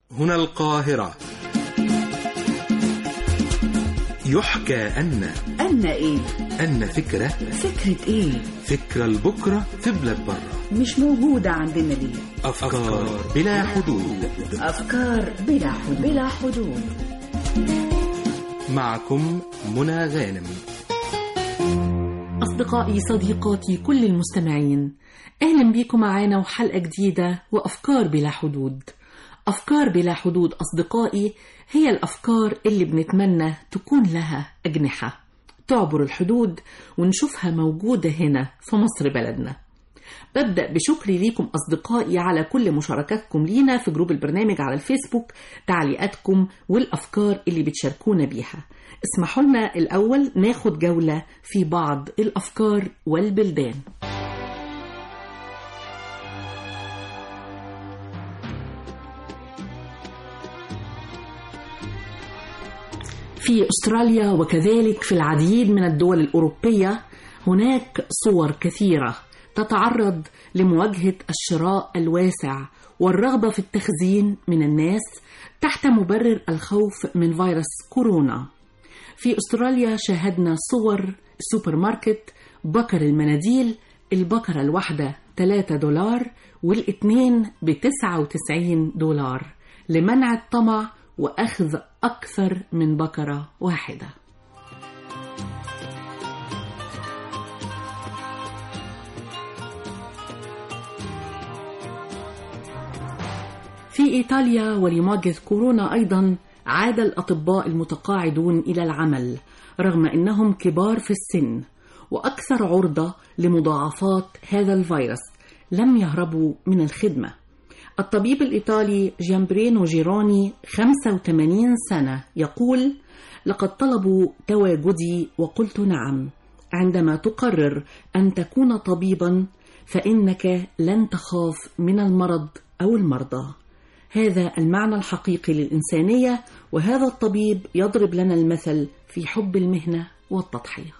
هنا القاهرة يحكى أن أن إيه؟ أن فكرة فكرة إيه؟ فكرة لبكرة في بلاد برة مش موجودة عندنا ليه؟ أفكار بلا حدود أفكار بلا حدود بلا حدود معكم منى غانم أصدقائي صديقاتي كل المستمعين أهلا بيكم معانا وحلقة جديدة وأفكار بلا حدود أفكار بلا حدود أصدقائي هي الأفكار اللي بنتمنى تكون لها أجنحة تعبر الحدود ونشوفها موجودة هنا في مصر بلدنا ببدأ بشكري ليكم أصدقائي على كل مشاركاتكم لينا في جروب البرنامج على الفيسبوك تعليقاتكم والأفكار اللي بتشاركونا بيها اسمحوا لنا الأول ناخد جولة في بعض الأفكار والبلدان في استراليا وكذلك في العديد من الدول الاوروبيه هناك صور كثيره تتعرض لمواجهه الشراء الواسع والرغبه في التخزين من الناس تحت مبرر الخوف من فيروس كورونا. في استراليا شاهدنا صور سوبر ماركت بكر المناديل البكرة الواحدة 3 دولار والاثنين ب 99 دولار لمنع الطمع وأخذ أكثر من بكرة واحدة. في إيطاليا ولمواجهة كورونا أيضا عاد الأطباء المتقاعدون إلى العمل رغم أنهم كبار في السن وأكثر عرضة لمضاعفات هذا الفيروس لم يهربوا من الخدمة الطبيب الإيطالي جامبرينو جيروني 85 سنة يقول لقد طلبوا تواجدي وقلت نعم عندما تقرر أن تكون طبيبا فإنك لن تخاف من المرض أو المرضى هذا المعنى الحقيقي للإنسانية وهذا الطبيب يضرب لنا المثل في حب المهنة والتضحية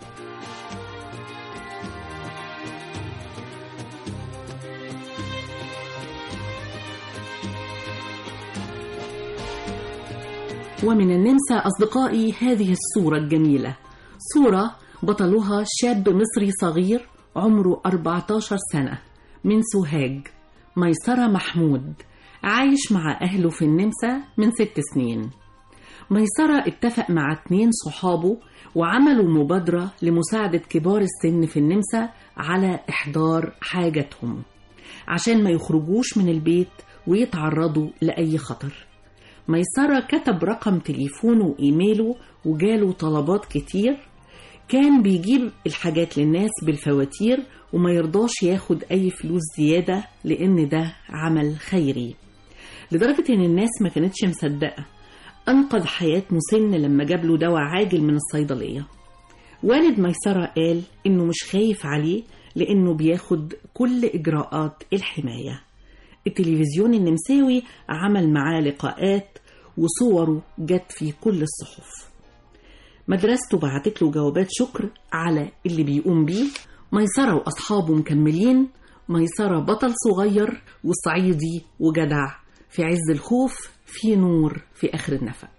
ومن النمسا أصدقائي هذه الصورة الجميلة صورة بطلها شاب مصري صغير عمره 14 سنة من سوهاج ميسرة محمود عايش مع أهله في النمسا من ست سنين ميسرة اتفق مع اتنين صحابه وعملوا مبادرة لمساعدة كبار السن في النمسا على إحضار حاجتهم عشان ما يخرجوش من البيت ويتعرضوا لأي خطر ميسرة كتب رقم تليفونه وإيميله وجاله طلبات كتير كان بيجيب الحاجات للناس بالفواتير وما يرضاش ياخد أي فلوس زيادة لأن ده عمل خيري لدرجة إن الناس ما كانتش مصدقة أنقذ حياة مسن لما جاب له دواء عاجل من الصيدلية والد ميسرة قال إنه مش خايف عليه لأنه بياخد كل إجراءات الحماية التلفزيون النمساوي عمل معاه لقاءات وصوره جت في كل الصحف مدرسته بعتت له جوابات شكر على اللي بيقوم بيه ميسرة وأصحابه مكملين ميسرة بطل صغير وصعيدي وجدع في عز الخوف في نور في آخر النفق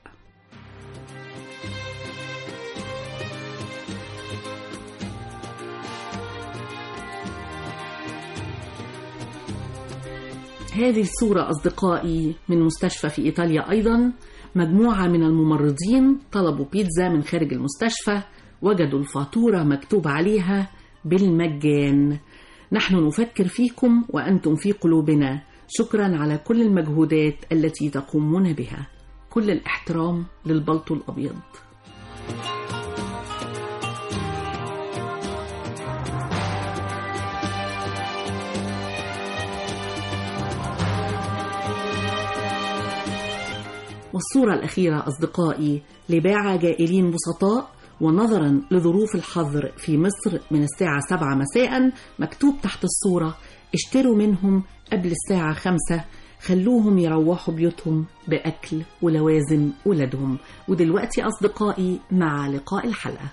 هذه الصورة أصدقائي من مستشفى في إيطاليا أيضا مجموعة من الممرضين طلبوا بيتزا من خارج المستشفى وجدوا الفاتورة مكتوب عليها بالمجان نحن نفكر فيكم وأنتم في قلوبنا شكرا على كل المجهودات التي تقومون بها كل الاحترام للبلطو الأبيض والصورة الأخيرة أصدقائي لباعة جائلين بسطاء ونظرا لظروف الحظر في مصر من الساعة 7 مساء مكتوب تحت الصورة اشتروا منهم قبل الساعة 5 خلوهم يروحوا بيوتهم بأكل ولوازم ولادهم ودلوقتي أصدقائي مع لقاء الحلقة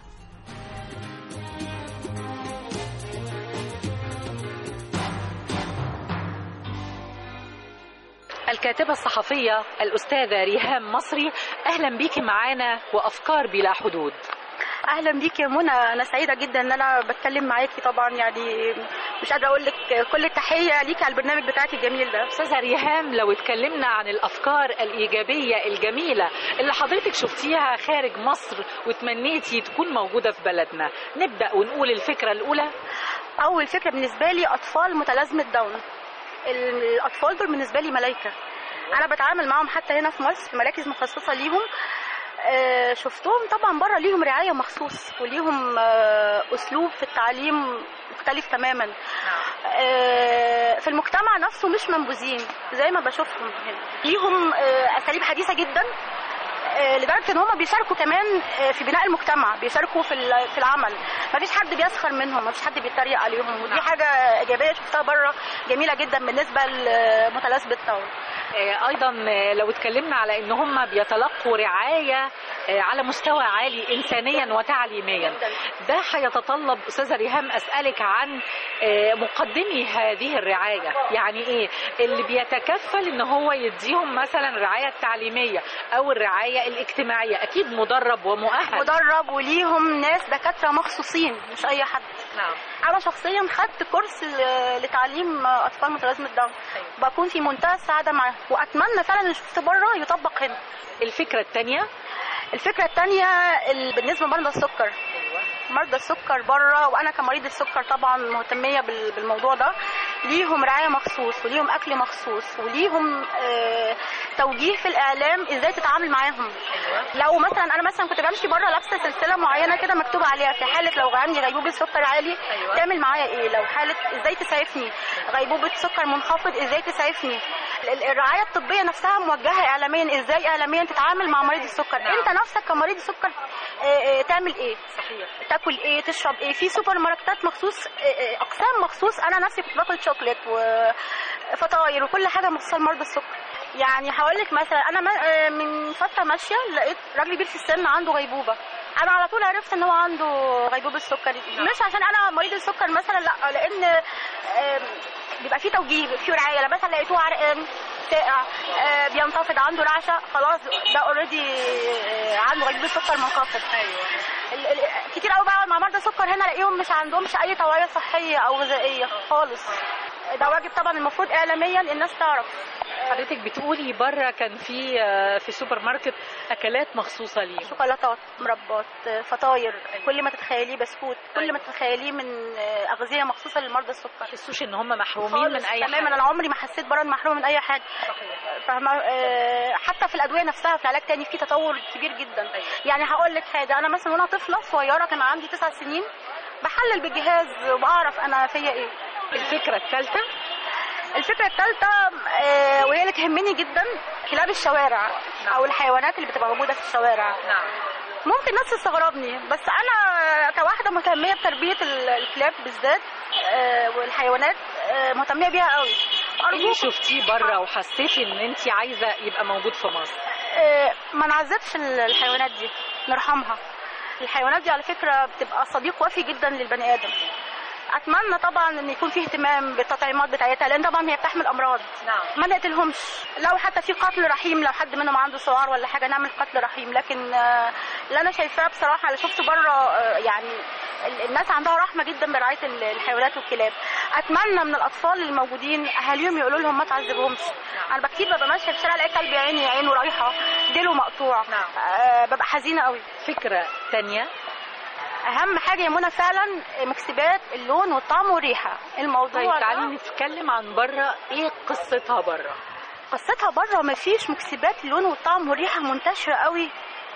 الكاتبة الصحفية الأستاذة ريهام مصري أهلا بيكي معانا وأفكار بلا حدود اهلا بيك يا منى انا سعيده جدا ان انا بتكلم معاكي طبعا يعني مش قادره اقول لك كل التحيه ليكي على البرنامج بتاعك الجميل ده أستاذة ريهام لو اتكلمنا عن الأفكار الإيجابية الجميلة اللي حضرتك شفتيها خارج مصر وتمنيتي تكون موجودة في بلدنا نبدأ ونقول الفكرة الأولى اول فكره بالنسبه لي اطفال متلازمه داون الاطفال دول بالنسبه لي ملايكه انا بتعامل معاهم حتى هنا في مصر في مراكز مخصصه ليهم آه، شفتهم طبعا بره ليهم رعايه مخصوص وليهم آه، اسلوب في التعليم مختلف تماما آه، في المجتمع نفسه مش منبوذين زي ما بشوفهم هنا ليهم آه، اساليب حديثه جدا آه، لدرجه ان هم بيشاركوا كمان آه، في بناء المجتمع بيشاركوا في ال- في العمل ما فيش حد بيسخر منهم ما فيش حد بيتريق عليهم ودي حاجه ايجابيه شفتها بره جميله جدا بالنسبه لمتلازمه داون آه، أيضا آه، لو اتكلمنا على إن هم بيتلقوا رعاية آه، على مستوى عالي إنسانيا وتعليميا ده هيتطلب أستاذة ريهام أسألك عن آه، مقدمي هذه الرعاية يعني إيه اللي بيتكفل إن هو يديهم مثلا الرعاية التعليمية أو الرعاية الاجتماعية أكيد مدرب ومؤهل مدرب وليهم ناس دكاتره مخصوصين مش اي حد نعم انا شخصيا خدت كورس ل- لتعليم اطفال متلازمه داون بكون في منتهى السعاده معاهم واتمنى فعلا اللي شفته بره يطبق هنا الفكرة الثانية الفكره الثانيه بالنسبه لمرضى السكر مرضى السكر بره وانا كمريضه السكر طبعا مهتميه بال- بالموضوع ده ليهم رعايه مخصوص وليهم اكل مخصوص وليهم آه، توجيه في الاعلام ازاي تتعامل معاهم لو مثلا انا مثلا كنت بمشي بره لابسه سلسله معينه كده مكتوب عليها في حاله لو عندي غيبوبه سكر عالي أيوة. تعمل معايا ايه لو حاله ازاي تسعفني غيبوبه سكر منخفض ازاي تسعفني ال- الرعايه الطبيه نفسها موجهه اعلاميا ازاي اعلاميا تتعامل مع مريض السكر نعم. انت نفسك كمريض السكر آه، آه، تعمل ايه صحيح تاكل ايه تشرب ايه في سوبر ماركتات مخصوص آه، آه، اقسام مخصوص انا نفسي كنت باكل شوكليت وفطاير وكل حاجه مخصوصه لمرضى السكر يعني هقول لك مثلا انا ما- آه، من فتره ماشيه لقيت راجل كبير في السن عنده غيبوبه انا على طول عرفت ان هو عنده غيبوبه السكري مش عشان انا مريض السكر مثلا لا لان آم، بيبقى في توجيه بيبقى في رعايه لما مثلا لقيتوه عرقان ساقع آه، بينتفض عنده رعشه خلاص ده اوريدي عنده غيبوبه سكر منخفض ال- ال- كتير قوي بقعد مع مرضى سكر هنا الاقيهم مش عندهمش اي توعيه صحيه او غذائيه خالص ده واجب طبعا المفروض اعلاميا الناس تعرف حضرتك بتقولي بره كان في آه، في سوبر ماركت اكلات مخصوصه ليه شوكولاتات مربات فطاير كل ما تتخيليه بسكوت كل ما تتخيليه من اغذيه مخصوصه لمرضى السكر ما تحسوش ان هم محرومين من خالص اي تماما حاجه انا عمري ما حسيت بره إني محرومه من اي حاجه فاهمه آه، حتى في الادويه نفسها في علاج تاني في تطور كبير جدا يعني هقول لك حاجه انا مثلا وانا طفله صغيره كان عندي تسع سنين بحلل بالجهاز وبعرف انا فيا ايه الفكره الثالثه الفكره الثالثه وهي اللي تهمني جدا كلاب الشوارع او الحيوانات اللي بتبقى موجوده في الشوارع نعم ممكن الناس تستغربني بس انا كواحده مهتميه بتربيه ال- الكلاب بالذات آه، والحيوانات آه، مهتميه بيها قوي ايه اللي ارجوك شفتيه بره وحسيتي ان انت عايزه يبقى موجود في مصر آه، ما نعذبش ال- الحيوانات دي نرحمها الحيوانات دي على فكره بتبقى صديق وفي جدا للبني ادم اتمنى طبعا ان يكون في اهتمام بالتطعيمات بتاعتها لان طبعا هي بتحمل امراض نعم ما نقتلهمش لو حتى في قتل رحيم لو حد منهم عنده سعار ولا حاجه نعمل قتل رحيم لكن آه، اللي انا شايفاه بصراحه اللي شفته بره آه، يعني ال- الناس عندها رحمه جدا برعايه ال- الحيوانات والكلاب اتمنى من الاطفال الموجودين اهاليهم يقولوا لهم ما تعذبهمش انا كتير ببقى ماشيه في الشارع الاقي كلب يا عيني عينه رايحه ديله مقطوع نعم. آه، ببقى حزينه قوي فكره ثانيه اهم حاجه يا منى فعلا مكسبات اللون والطعم والريحه الموضوع طيب ده- تعالي نتكلم عن بره ايه قصتها بره قصتها بره مفيش مكسبات اللون والطعم والريحه منتشره قوي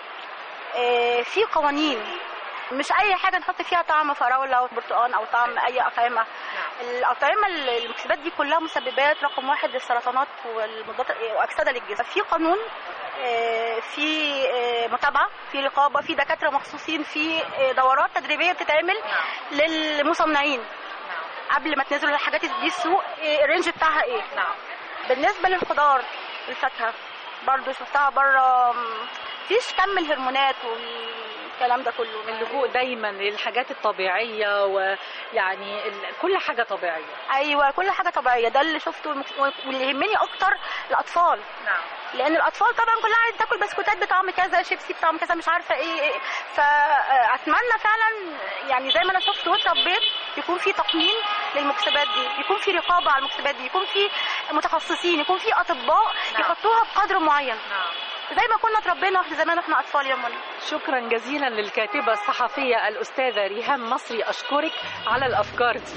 آه، في قوانين مش اي حاجه نحط فيها طعم فراوله او برتقال او طعم اي اطعمه الاطعمه ال- المكسبات دي كلها مسببات رقم واحد للسرطانات والمضادات واكسده للجسم في قانون آه، في آه، متابعه في رقابه في دكاتره مخصوصين في آه، دورات تدريبيه بتتعمل للمصنعين قبل ما تنزلوا الحاجات دي السوق آه، الرينج بتاعها ايه نعم بالنسبه للخضار الفاكهه برضو شفتها بره م، مفيش كم الهرمونات والكلام ده كله اللجوء دايما للحاجات الطبيعيه ويعني ال- كل حاجه طبيعيه ايوه كل حاجه طبيعيه ده اللي شفته والمك- واللي يهمني اكتر الاطفال نعم لان الاطفال طبعا كلها عايزه تاكل بسكوتات بطعم كذا شيبسي بطعم كذا مش عارفه ايه إيه. فاتمنى فعلا يعني زي ما انا شفت واتربيت يكون في تقنين للمكسبات دي يكون في رقابه على المكسبات دي يكون في متخصصين يكون في اطباء نعم. يحطوها بقدر معين نعم زي ما كنا اتربينا واحنا زمان واحنا اطفال يا منى شكرا جزيلا للكاتبة الصحفية الأستاذة ريهام مصري أشكرك على الأفكار دي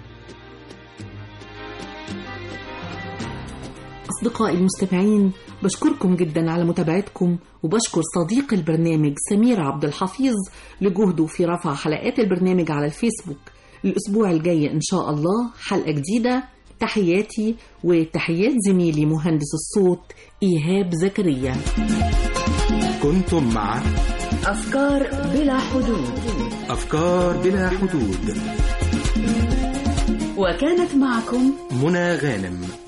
أصدقائي المستمعين بشكركم جدا على متابعتكم وبشكر صديق البرنامج سمير عبد الحفيظ لجهده في رفع حلقات البرنامج على الفيسبوك الأسبوع الجاي إن شاء الله حلقة جديدة تحياتي وتحيات زميلي مهندس الصوت إيهاب زكريا كنتم مع أفكار بلا حدود أفكار بلا حدود وكانت معكم منى غانم